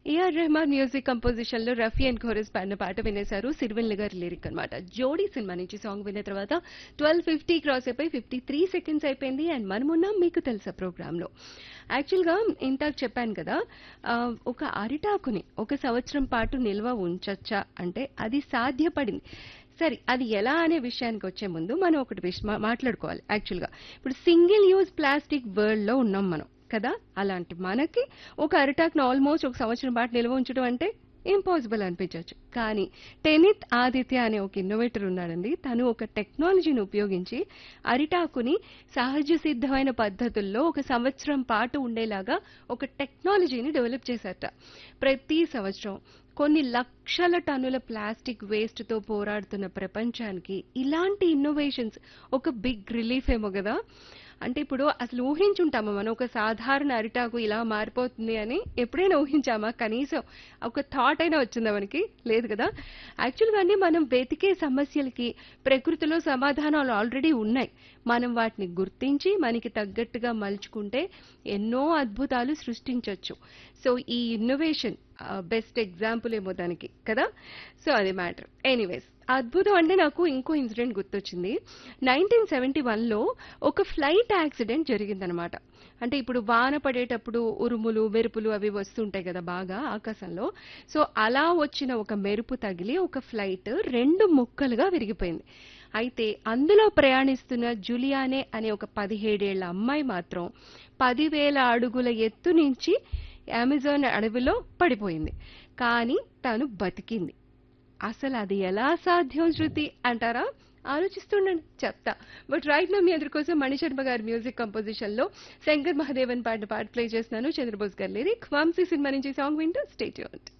AR Rahman music composition లో Rafi and ఖోరస్ పాడిన పాట వినేశారు సిరివెల్ గారి లిరిక్ అన్నమాట జోడీ సినిమా నుంచి సాంగ్ విన్న తర్వాత ట్వెల్వ్ ఫిఫ్టీ క్రాస్ అయిపోయి ఫిఫ్టీ త్రీ సెకండ్స్ అయిపోయింది అండ్ మనమున్నాం మీకు తెలుసా ప్రోగ్రామ్ లో యాక్చువల్ గా ఇందాక చెప్పాను కదా ఆ, ఒక అరిటాకుని ఒక సంవత్సరం పాటు నిల్వ ఉంచొచ్చా అంటే అది సాధ్యపడింది సరే అది ఎలా అనే విషయానికి వచ్చే ముందు మనం ఒకటి విష- మా- మాట్లాడుకోవాలి యాక్చువల్గా ఇప్పుడు సింగిల్ యూజ్ ప్లాస్టిక్ వరల్డ్ లో ఉన్నాం మనం కదా అలాంటి మనకి ఒక అరిటాక్ను ఆల్మోస్ట్ ఒక సంవత్సరం పాటు నిల్వ ఉంచడం అంటే ఇంపాసిబుల్ అనిపించవచ్చు కానీ టెనిత్ ఆదిత్య అనే ఒక ఇన్నోవేటర్ ఉన్నాడండి తను ఒక టెక్నాలజీని ఉపయోగించి అరిటాకుని సహజ సిద్ధమైన పద్ధతుల్లో ఒక సంవత్సరం పాటు ఉండేలాగా ఒక టెక్నాలజీని డెవలప్ చేశారట ప్రతి సంవత్సరం కొన్ని లక్షల టన్నుల ప్లాస్టిక్ వేస్ట్ తో పోరాడుతున్న ప్రపంచానికి ఇలాంటి ఇన్నోవేషన్స్ ఒక బిగ్ రిలీఫ్ ఏమో కదా అంటే ఇప్పుడు అసలు ఊహించుంటామా మనం ఒక సాధారణ అరిటాకు ఇలా మారిపోతుంది అని ఎప్పుడైనా ఊహించామా కనీసం ఒక థాట్ అయినా వచ్చిందా మనకి లేదు కదా యాక్చువల్గానే మనం వెతికే సమస్యలకి ప్రకృతిలో సమాధానాలు ఆల్రెడీ ఉన్నాయి మనం వాటిని గుర్తించి మనకి తగ్గట్టుగా మలుచుకుంటే ఎన్నో అద్భుతాలు సృష్టించవచ్చు సో ఈ ఇన్నోవేషన్ బెస్ట్ ఎగ్జాంపుల్ ఏమో దానికి కదా సో అది మ్యాటర్ ఎనీవేస్ అద్భుతం అంటే నాకు ఇంకో ఇన్సిడెంట్ గుర్తొచ్చింది నైన్టీన్ సెవెంటీ వన్లో ఒక ఫ్లైట్ యాక్సిడెంట్ జరిగిందనమాట అంటే ఇప్పుడు వాన పడేటప్పుడు ఉరుములు మెరుపులు అవి వస్తుంటాయి కదా బాగా ఆకాశంలో సో అలా వచ్చిన ఒక మెరుపు తగిలి ఒక ఫ్లైట్ రెండు ముక్కలుగా విరిగిపోయింది అయితే అందులో ప్రయాణిస్తున్న జులియానే అనే ఒక పదిహేడేళ్ల అమ్మాయి మాత్రం పదివేల అడుగుల ఎత్తు నుంచి అమెజాన్ అడవిలో పడిపోయింది కానీ తను బతికింది అసలు అది ఎలా సాధ్యం శృతి అంటారా ఆలోచిస్తుండండి చెప్తా బట్ రైట్ నా మీ అందరి కోసం మణిశర్మ గారి మ్యూజిక్ కంపోజిషన్ లో శంకర్ మహాదేవన్ పాడిన పాట ప్లే చేస్తున్నాను చంద్రబోస్ గారి లిరిక్ వంశీ సినిమా నుంచి సాంగ్ వింటూ స్టేట్